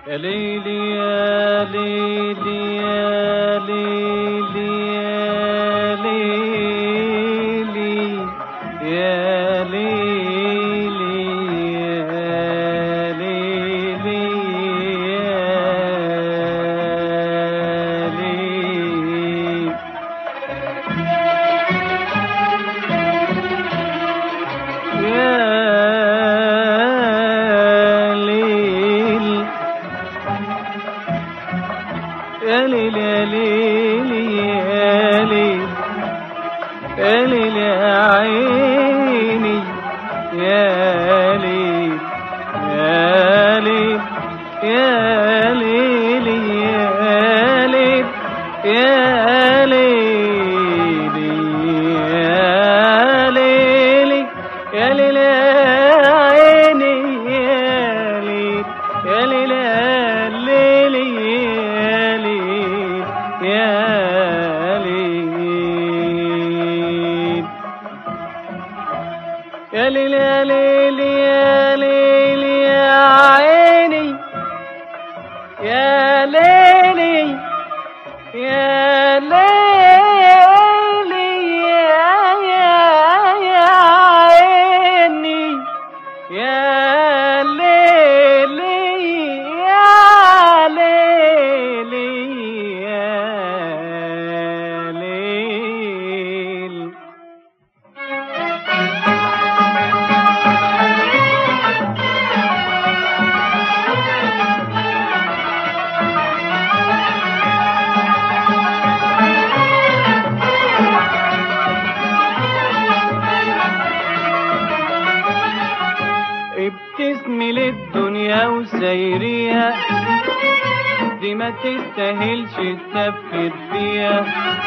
يا ليلي يا ليلي يا ليلي يا ليلي يا ليلي يا ليلي يا ليلي يا ليل يا ليل يا ليل يا ليل يا ليل يا عيني يا ليل يا ليل يا ليل يا ليل يا ليل يا ليل يا ليل يا عيني يا ليل يا ليل يا ليل يا ليل يا ليل يا ليل يا ليل يا ليل يا عيني يا ليلي يا ليلي يا يا يا عيني يا ليلي يا ليلي يا ليل ابتسمي للدنيا وسيريها دي ما تستاهلش التفكير فيها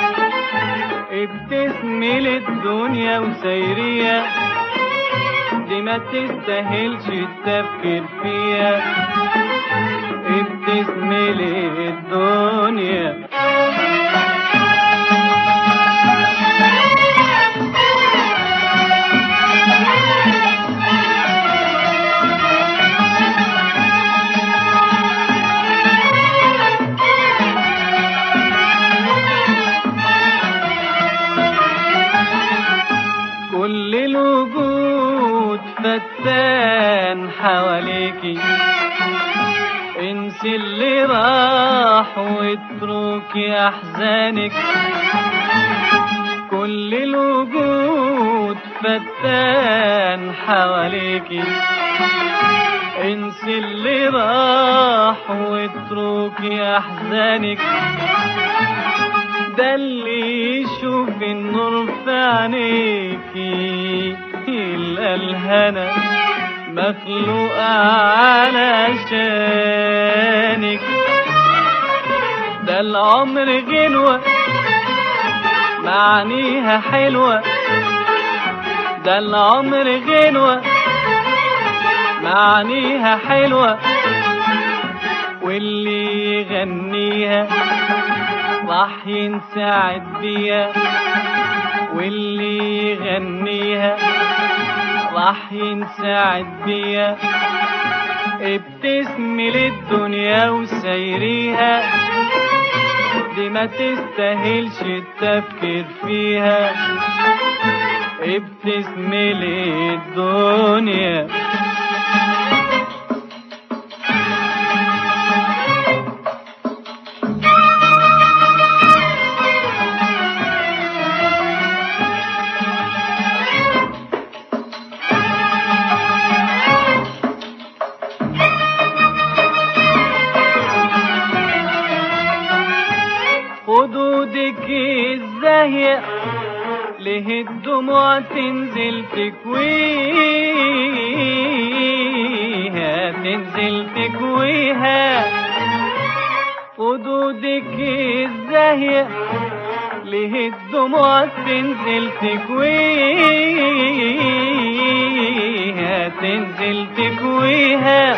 ابتسمي للدنيا وسيريها دي ما تستاهلش التفكير فيها ابتسمي للدنيا كل الوجود فتان حواليكي انسي اللي راح واتركي احزانك كل الوجود فتان حواليكي انسي اللي راح واتركي احزانك ده اللي يشوف النور في عينيكي يلقى الهنا مخلوق علشانك ده العمر غنوة معانيها حلوة ده العمر غنوة معانيها حلوة واللي يغنيها راح ينسعد بيها واللي يغنيها راح ينسعد بيها ابتسمي للدنيا وسيريها دي ما تستاهلش التفكير فيها ابتسمي للدنيا خدودك الزاهية ليه الدموع تنزل تكويها تنزل تكويها خدودك الزاهية ليه الدموع تنزل تكويها تنزل تكويها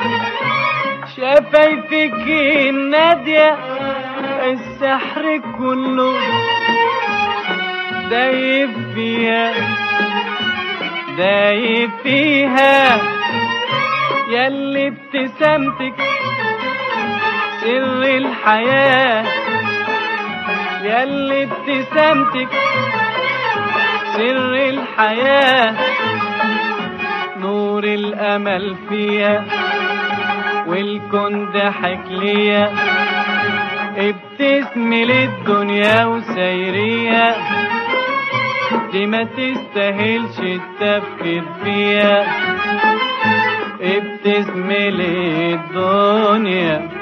شفايفك النادية السحر كله دايب فيها دايب فيها ياللي ابتسامتك سر الحياة ياللي ابتسامتك سر الحياة نور الأمل فيها والكون ضحك ليا ابتسمي للدنيا وسيريها دي ما تستاهلش التفكير فيها ابتسمي للدنيا